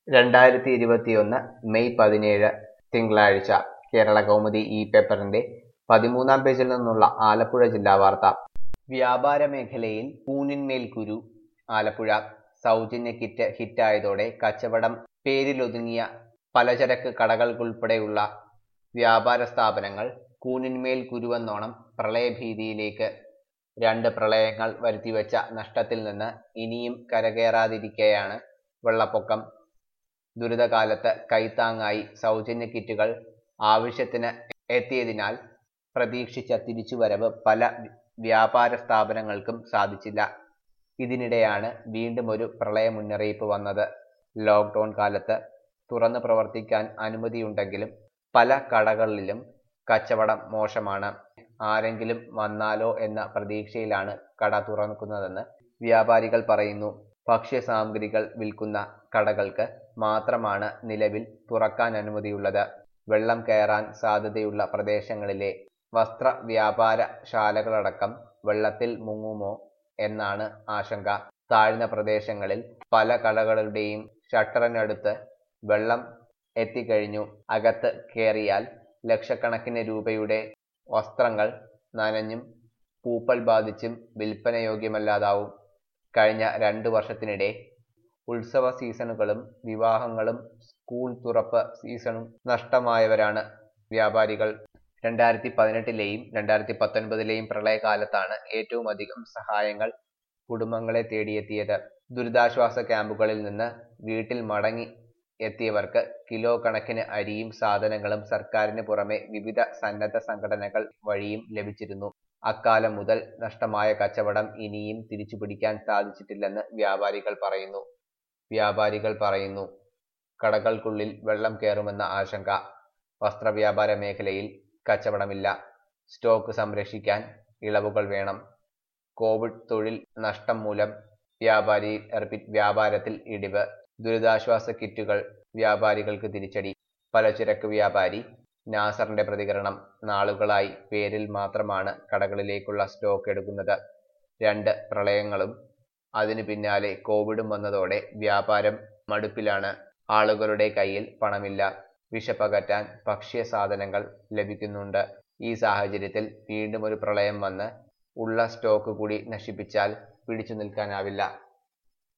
രണ്ടായിരത്തി ഇരുപത്തിയൊന്ന് മെയ് പതിനേഴ് തിങ്കളാഴ്ച കേരള കൗമുദി ഈ പേപ്പറിന്റെ പതിമൂന്നാം പേജിൽ നിന്നുള്ള ആലപ്പുഴ ജില്ലാ വാർത്ത വ്യാപാര മേഖലയിൽ കൂനിന്മേൽ കുരു ആലപ്പുഴ സൗജന്യ കിറ്റ് ഹിറ്റായതോടെ കച്ചവടം പേരിലൊതുങ്ങിയ പലചരക്ക് കടകൾക്കുൾപ്പെടെയുള്ള വ്യാപാര സ്ഥാപനങ്ങൾ കൂനിന്മേൽ കുരുവെന്നോണം പ്രളയഭീതിയിലേക്ക് രണ്ട് പ്രളയങ്ങൾ വരുത്തിവെച്ച നഷ്ടത്തിൽ നിന്ന് ഇനിയും കരകയറാതിരിക്കെയാണ് വെള്ളപ്പൊക്കം ദുരിതകാലത്ത് കൈത്താങ്ങായി സൗജന്യ കിറ്റുകൾ ആവശ്യത്തിന് എത്തിയതിനാൽ പ്രതീക്ഷിച്ച തിരിച്ചുവരവ് പല വ്യാപാര സ്ഥാപനങ്ങൾക്കും സാധിച്ചില്ല ഇതിനിടെയാണ് വീണ്ടും ഒരു പ്രളയ മുന്നറിയിപ്പ് വന്നത് ലോക്ക്ഡൌൺ കാലത്ത് തുറന്നു പ്രവർത്തിക്കാൻ അനുമതിയുണ്ടെങ്കിലും പല കടകളിലും കച്ചവടം മോശമാണ് ആരെങ്കിലും വന്നാലോ എന്ന പ്രതീക്ഷയിലാണ് കട തുറക്കുന്നതെന്ന് വ്യാപാരികൾ പറയുന്നു ഭക്ഷ്യസാമഗ്രികൾ വിൽക്കുന്ന കടകൾക്ക് മാത്രമാണ് നിലവിൽ തുറക്കാൻ അനുമതിയുള്ളത് വെള്ളം കയറാൻ സാധ്യതയുള്ള പ്രദേശങ്ങളിലെ വസ്ത്ര വ്യാപാര ശാലകളടക്കം വെള്ളത്തിൽ മുങ്ങുമോ എന്നാണ് ആശങ്ക താഴ്ന്ന പ്രദേശങ്ങളിൽ പല കടകളുടെയും ഷട്ടറിനടുത്ത് വെള്ളം എത്തിക്കഴിഞ്ഞു അകത്ത് കയറിയാൽ ലക്ഷക്കണക്കിന് രൂപയുടെ വസ്ത്രങ്ങൾ നനഞ്ഞും പൂപ്പൽ ബാധിച്ചും വിൽപ്പനയോഗ്യമല്ലാതാവും കഴിഞ്ഞ രണ്ടു വർഷത്തിനിടെ ഉത്സവ സീസണുകളും വിവാഹങ്ങളും സ്കൂൾ തുറപ്പ് സീസണും നഷ്ടമായവരാണ് വ്യാപാരികൾ രണ്ടായിരത്തി പതിനെട്ടിലെയും രണ്ടായിരത്തി പത്തൊൻപതിലെയും പ്രളയകാലത്താണ് ഏറ്റവും അധികം സഹായങ്ങൾ കുടുംബങ്ങളെ തേടിയെത്തിയത് ദുരിതാശ്വാസ ക്യാമ്പുകളിൽ നിന്ന് വീട്ടിൽ മടങ്ങി എത്തിയവർക്ക് കിലോ കണക്കിന് അരിയും സാധനങ്ങളും സർക്കാരിന് പുറമെ വിവിധ സന്നദ്ധ സംഘടനകൾ വഴിയും ലഭിച്ചിരുന്നു അക്കാലം മുതൽ നഷ്ടമായ കച്ചവടം ഇനിയും തിരിച്ചുപിടിക്കാൻ സാധിച്ചിട്ടില്ലെന്ന് വ്യാപാരികൾ പറയുന്നു വ്യാപാരികൾ പറയുന്നു കടകൾക്കുള്ളിൽ വെള്ളം കയറുമെന്ന ആശങ്ക വസ്ത്രവ്യാപാര മേഖലയിൽ കച്ചവടമില്ല സ്റ്റോക്ക് സംരക്ഷിക്കാൻ ഇളവുകൾ വേണം കോവിഡ് തൊഴിൽ നഷ്ടം മൂലം വ്യാപാരി റിപ്പീറ്റ് വ്യാപാരത്തിൽ ഇടിവ് ദുരിതാശ്വാസ കിറ്റുകൾ വ്യാപാരികൾക്ക് തിരിച്ചടി പലചരക്ക് വ്യാപാരി നാസറിന്റെ പ്രതികരണം നാളുകളായി പേരിൽ മാത്രമാണ് കടകളിലേക്കുള്ള സ്റ്റോക്ക് എടുക്കുന്നത് രണ്ട് പ്രളയങ്ങളും അതിനു പിന്നാലെ കോവിഡും വന്നതോടെ വ്യാപാരം മടുപ്പിലാണ് ആളുകളുടെ കയ്യിൽ പണമില്ല വിശപ്പകറ്റാൻ ഭക്ഷ്യ സാധനങ്ങൾ ലഭിക്കുന്നുണ്ട് ഈ സാഹചര്യത്തിൽ വീണ്ടും ഒരു പ്രളയം വന്ന് ഉള്ള സ്റ്റോക്ക് കൂടി നശിപ്പിച്ചാൽ പിടിച്ചു നിൽക്കാനാവില്ല